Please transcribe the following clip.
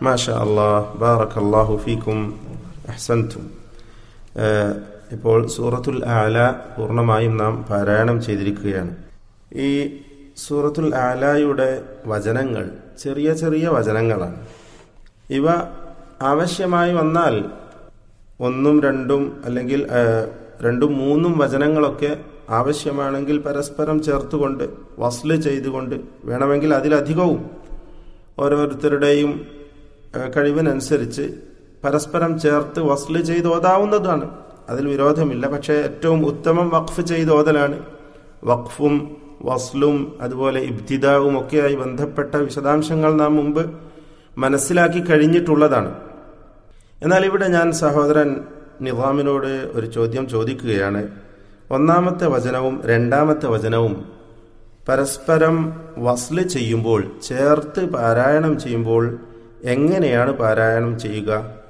മാഷാ അള്ളാഹ് ബാറക് അള്ളാഹു ഫീക്കും അഹ്സൻതും ഏഹ്, ഇപ്പോൾ സൂറത്തുൽ ആല പൂർണ്ണമായും നാം പാരായണം ചെയ്തിരിക്കുകയാണ് ഈ സൂറത്തുൽ ആലയുടെ വചനങ്ങൾ ചെറിയ ചെറിയ വചനങ്ങളാണ് ഇവ ആവശ്യമായി വന്നാൽ ഒന്നും രണ്ടും അല്ലെങ്കിൽ ഏഹ്, രണ്ടും മൂന്നും വചനങ്ങളൊക്കെ ആവശ്യമാണെങ്കിൽ പരസ്പരം ചേർത്തുകൊണ്ട് വസ്ല് ചെയ്തുകൊണ്ട് വേണമെങ്കിൽ അതിലധികവും ഓരോരുത്തരുടെയും ഏഹ്, കഴിവിനനുസരിച്ച് പരസ്പരം ചേർത്ത് വസ്ല് ചെയ്ത് ഓതാവുന്നതാണ് അതിൽ വിരോധമില്ല പക്ഷേ ഏറ്റവും ഉത്തമം വഖഫ് ചെയ്ത് ഓതലാണ് വഖഫും വസ്ലും അതുപോലെ ഇബ്തിദാവും ഒക്കെയായി ബന്ധപ്പെട്ട വിശദാംശങ്ങൾ നാം മുമ്പ് മനസ്സിലാക്കി കഴിഞ്ഞിട്ടുള്ളതാണ് എന്നാൽ ഇവിടെ ഞാൻ സഹോദരൻ നിവാമിനോട് ഒരു ചോദ്യം ചോദിക്കുകയാണ് ഒന്നാമത്തെ വചനവും രണ്ടാമത്തെ വചനവും പരസ്പരം വസ്ല് ചെയ്യുമ്പോൾ ചേർത്ത് പാരായണം ചെയ്യുമ്പോൾ എങ്ങനെയാണ് പാരായണം ചെയ്യുക